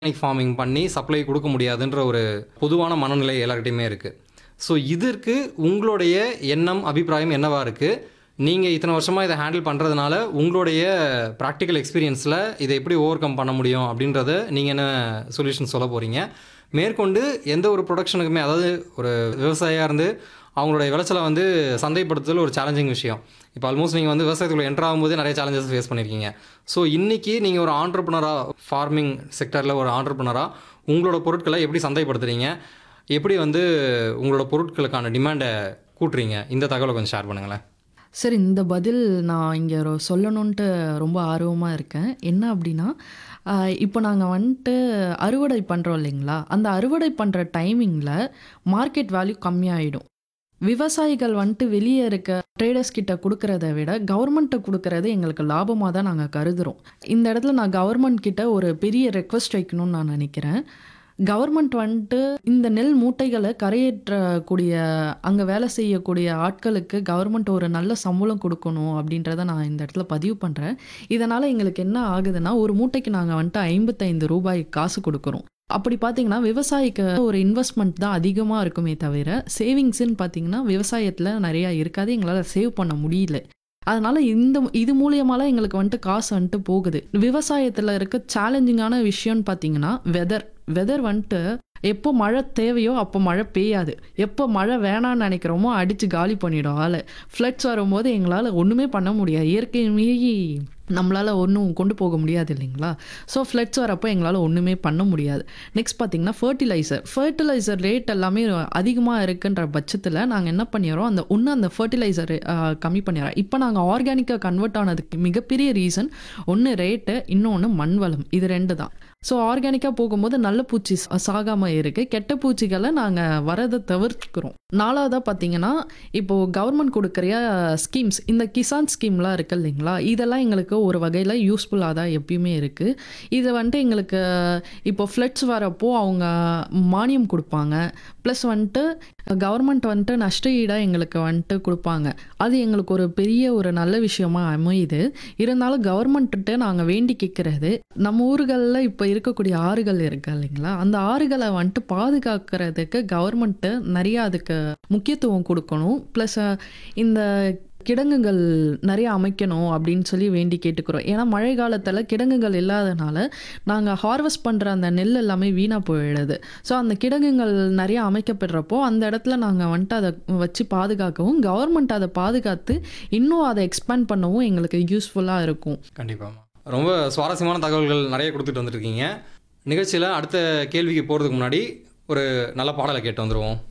organic farming பண்ணி supply கொடுக்க முடியாதுன்ற ஒரு பொதுவான மனநிலை எல்லார்கிட்டையுமே இருக்குது ஸோ இதற்கு உங்களுடைய எண்ணம் அபிப்பிராயம் என்னவா இருக்குது நீங்கள் இத்தனை வருஷமாக இதை ஹேண்டில் பண்ணுறதுனால உங்களுடைய ப்ராக்டிக்கல் எக்ஸ்பீரியன்ஸில் இதை எப்படி ஓவர் கம் பண்ண முடியும் அப்படின்றத நீங்கள் என்ன சொல்யூஷன் சொல்ல போகிறீங்க மேற்கொண்டு எந்த ஒரு ப்ரொடக்ஷனுக்குமே அதாவது ஒரு விவசாயியாக இருந்து அவங்களுடைய விளைச்சலை வந்து சந்தைப்படுத்துதல் ஒரு சேலஞ்சிங் விஷயம் இப்போ ஆல்மோஸ்ட் நீங்கள் வந்து விவசாயத்துக்குள்ள என்ட்ரு ஆகும்போதே நிறைய சேலஞ்சஸ் ஃபேஸ் பண்ணியிருக்கீங்க ஸோ இன்றைக்கி நீங்கள் ஒரு ஆண்டர்பனராக ஃபார்மிங் செக்டரில் ஒரு ஆண்டர்பனராக உங்களோட பொருட்களை எப்படி சந்தைப்படுத்துறீங்க எப்படி வந்து உங்களோட பொருட்களுக்கான டிமாண்டை கூட்டுறீங்க இந்த தகவலை கொஞ்சம் ஷேர் பண்ணுங்களேன் சார் இந்த பதில் நான் இங்கே சொல்லணுன்ட்டு ரொம்ப ஆர்வமாக இருக்கேன் என்ன அப்படின்னா ஆஹ் இப்போ நாங்கள் வந்துட்டு அறுவடை பண்ணுறோம் இல்லைங்களா அந்த அறுவடை பண்ணுற டைமிங்கில் மார்க்கெட் வேல்யூ கம்மியாயிடும் விவசாயிகள் வந்துட்டு வெளியே இருக்க ட்ரேடர்ஸ் கிட்ட கொடுக்கறத விட கவர்மெண்ட்டை கொடுக்கறது எங்களுக்கு லாபமாக தான் நாங்கள் கருதுகிறோம் இந்த இடத்துல நான் கவர்மெண்ட் கிட்ட ஒரு பெரிய ரெக்வஸ்ட் வைக்கணும்னு நான் நினைக்கிறேன் கவர்மெண்ட் வந்துட்டு இந்த நெல் மூட்டைகளை கரையேற்றக்கூடிய அங்கே வேலை செய்யக்கூடிய ஆட்களுக்கு கவர்மெண்ட் ஒரு நல்ல சம்பளம் கொடுக்கணும் அப்படின்றத நான் இந்த இடத்துல பதிவு பண்ணுறேன் இதனால் எங்களுக்கு என்ன ஆகுதுன்னா ஒரு மூட்டைக்கு நாங்கள் வந்துட்டு ஐம்பத்தைந்து ரூபாய் காசு கொடுக்குறோம் அப்படி பார்த்தீங்கன்னா விவசாயிக்கு ஒரு இன்வெஸ்ட்மெண்ட் தான் அதிகமாக இருக்குமே தவிர சேவிங்ஸ்ன்னு பார்த்தீங்கன்னா விவசாயத்தில் நிறையா இருக்காது எங்களால் சேவ் பண்ண முடியல அதனால இந்த இது மூலியமாலாம் எங்களுக்கு வந்துட்டு காசு வந்துட்டு போகுது விவசாயத்தில் இருக்க சேலஞ்சிங்கான விஷயம்னு பார்த்தீங்கன்னா வெதர் வெதர் வந்துட்டு எப்போ மழை தேவையோ அப்போ மழை பெய்யாது எப்போ மழை வேணான்னு நினைக்கிறோமோ அடித்து காலி பண்ணிடும் ஆளை ஃப்ளட்ஸ் வரும்போது எங்களால் ஒன்றுமே பண்ண முடியாது இயற்கை மீறி நம்மளால் ஒன்றும் கொண்டு போக முடியாது இல்லைங்களா ஸோ ஃப்ளட்ஸ் வரப்போ எங்களால் ஒன்றுமே பண்ண முடியாது நெக்ஸ்ட் பார்த்தீங்கன்னா ஃபர்டிலைசர் ஃபர்டிலைசர் ரேட் எல்லாமே அதிகமாக இருக்குன்ற பட்சத்தில் நாங்கள் என்ன பண்ணிடுறோம் அந்த ஒன்று அந்த ஃபர்டிலைசர் கம்மி பண்ணிடுறோம் இப்போ நாங்கள் ஆர்கானிக்காக கன்வெர்ட் ஆனதுக்கு மிகப்பெரிய ரீசன் ஒன்று ரேட்டு இன்னொன்று மண் வளம் இது ரெண்டு தான் ஸோ ஆர்கானிக்காக போகும்போது நல்ல பூச்சி சா- சாகாம இருக்குது கெட்ட பூச்சிகளை நாங்கள் வரதை தவிர்க்கிறோம் நாலாவதாக பார்த்தீங்கன்னா இப்போது கவர்மெண்ட் கொடுக்குற ஸ்கீம்ஸ் இந்த கிசான் ஸ்கீம்லாம் இருக்கு இல்லைங்களா இதெல்லாம் எங்களுக்கு ஒரு வகையில் யூஸ்ஃபுல்லாக தான் எப்பயுமே இருக்குது இது வந்துட்டு எங்களுக்கு இப்போ ஃப்ளட்ஸ் வரப்போ அவங்க மானியம் கொடுப்பாங்க ப்ளஸ் வந்துட்டு கவர்மெண்ட் வந்துட்டு நஷ்ட ஈடாக எங்களுக்கு வந்துட்டு கொடுப்பாங்க அது எங்களுக்கு ஒரு பெரிய ஒரு நல்ல விஷயமா அமையுது இருந்தாலும் கவர்மெண்ட்டு நாங்கள் வேண்டி கேட்குறது நம்ம ஊர்களில் இப்போ இருக்கக்கூடிய ஆறுகள் இருக்கு இல்லைங்களா அந்த ஆறுகளை வந்துட்டு பாதுகாக்கிறதுக்கு கவர்மெண்ட்டு நிறைய அதுக்கு முக்கியத்துவம் கொடுக்கணும் ப்ளஸ் இந்த கிடங்குகள் நிறைய அமைக்கணும் அப்படின்னு சொல்லி வேண்டி கேட்டுக்கிறோம் ஏன்னா மழை காலத்தில் கிடங்குகள் இல்லாதனால நாங்கள் ஹார்வெஸ்ட் பண்ணுற அந்த நெல் எல்லாமே வீணாக போயிடுது ஸோ அந்த கிடங்குகள் நிறைய அமைக்கப்படுறப்போ அந்த இடத்துல நாங்கள் வந்துட்டு அதை வச்சு பாதுகாக்கவும் கவர்மெண்ட் அதை பாதுகாத்து இன்னும் அதை எக்ஸ்பேண்ட் பண்ணவும் எங்களுக்கு யூஸ்ஃபுல்லாக இருக்கும் கண்டிப்பாக ரொம்ப சுவாரஸ்யமான தகவல்கள் நிறைய கொடுத்துட்டு வந்துருக்கீங்க நிகழ்ச்சியில் அடுத்த கேள்விக்கு போகிறதுக்கு முன்னாடி ஒரு நல்ல பாடலை கேட்டு வந்துடுவோம்